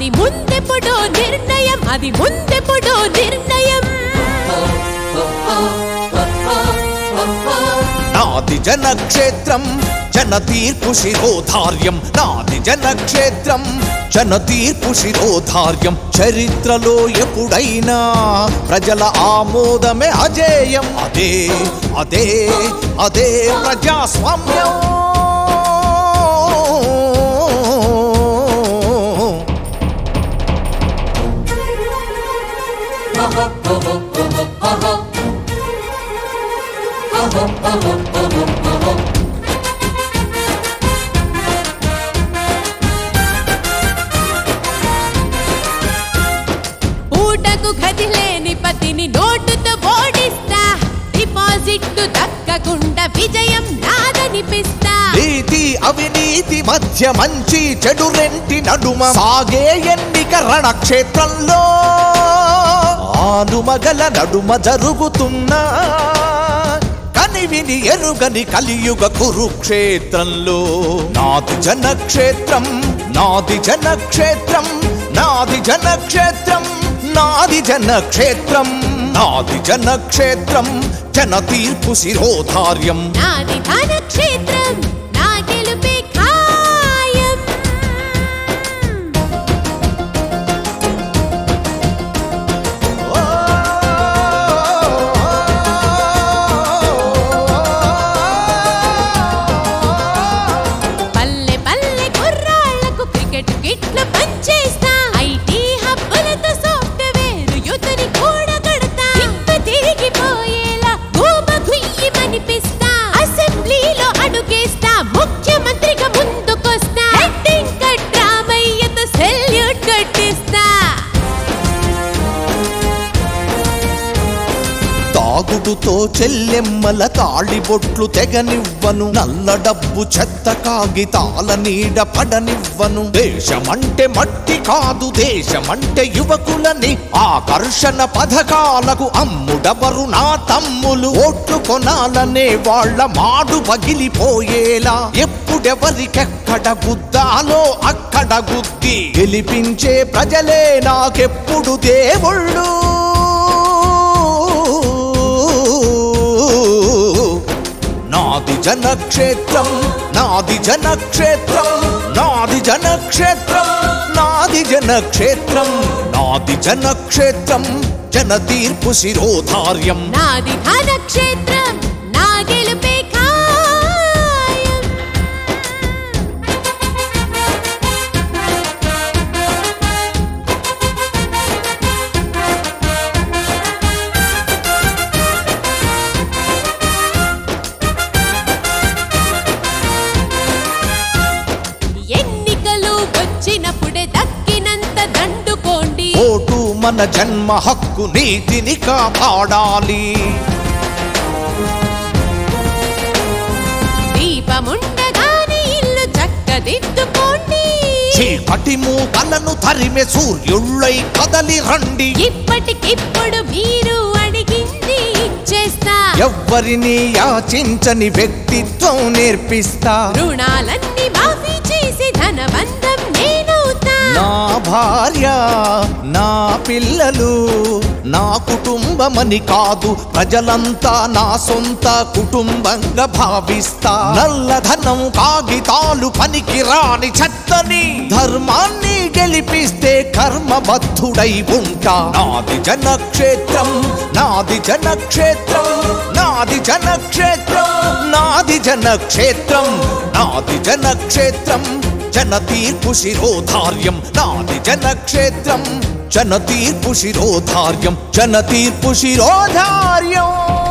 అది ముందెప్పుడో నిర్ణయం అది ముందెప్పుడో నిర్ణయం నాది జనక్షేత్రం జన తీర్పు శిరోధార్యం నాది జనక్షేత్రం జన తీర్పు శిరోధార్యం చరిత్రలో ఎప్పుడైనా ప్రజల ఆమోదమే అజేయం అదే అదే అదే ప్రజాస్వామ్యం పూటకు గది లేని పతిని నోటుతో ఓడిస్తా డిపాజిట్ దక్కకుండా విజయం నాదనిపిస్తా నీతి అవినీతి మధ్య మంచి చెడు రెంటి నడుమ సాగే ఎన్నిక రణక్షేత్రంలో ఆనుమగల నడుమ జరుగుతున్న కనివిని ఎరుగని కలియుగ కురుక్షేత్రంలో నాది జనక్షేత్రం నాది జనక్షేత్రం నాది జనక్షేత్రం నాది జనక్షేత్రం నాది జనక్షేత్రం జన తీర్పు శిరోధార్యం నాది ధన క్షేత్రం నా గెలుపే ఖాయం పల్లె పల్లె కుర్రాళ్లకు క్రికెట్ కిట్లు పంచేస్తా ఐటీ హబ్బులతో సాఫ్ట్వేర్ యుతని కూడా కడతా తిప్ప తిరిగిపోయేలా గోమ గుయ్యమనిపిస్తా అసెంబ్లీలో అడుగేస్తా ముఖ్యమంత్రిగా ముందుకొస్తా హెడ్డింగ్ కట్ రామయ్యతో సెల్యూట్ కట్టిస్తా తాగుడుతో చెల్లెమ్మల తాళిబొట్లు తెగనివ్వను నల్ల డబ్బు చెత్త కాగితాల నీడ పడనివ్వను దేశమంటే మట్టి కాదు దేశమంటే యువకులని ఆకర్షణ పథకాలకు అమ్ముడవరు నా తమ్ములు ఓట్లు కొనాలనే వాళ్ళ మాడు పగిలిపోయేలా ఎప్పుడెవరికెక్కడ గుద్దాలో అక్కడ గుద్ది గెలిపించే ప్రజలే నాకెప్పుడు దేవుళ్ళు నాది జనక్షేత్రం నాది జనక్షేత్రం నాది జనక్షేత్రం నాది జనక్షేత్రం నాది జనక్షేత్రం జన తీర్పు శిరోధార్యం నాది ధన క్షేత్రం నా గెలుపే ఖాయం ఎన్నికలు వచ్చినప్పుడే దక్కినంత దండుకోండి ఓటు మన జన్మ హక్కు నీతిని కాపాడాలి దీపముండగానే ఇల్లు చక్కదిద్దుకోండి చీకటి మూకలను తరిమె సూర్యుళ్ళై కదలి రండి ఇప్పటికిప్పుడు మీరు అడిగింది ఇచ్చేస్తా ఎవ్వరిని యాచించని వ్యక్తిత్వం నేర్పిస్తా రుణాలన్నీ మాఫీ చేసి ధనబంధం నేనవుతా నా భార్య నా పిల్లలు నా కుటుంబమని కాదు ప్రజలంతా నా సొంత కుటుంబంగా భావిస్తా నల్లధనం కాగితాలు పనికి రాని చెత్తని ధర్మాన్ని గెలిపిస్తే కర్మబద్ధుడై ఉంటా నాది జనక్షేత్రం నాది జనక్షేత్రం నాది జనక్షేత్రం నాది జనక్షేత్రం నాది జనక్షేత్రం జన తీర్పు శిరోధార్యం నాది జనక్షేత్రం జన తీర్పు శిరోధార్యం జన తీర్పు శిరోధార్యం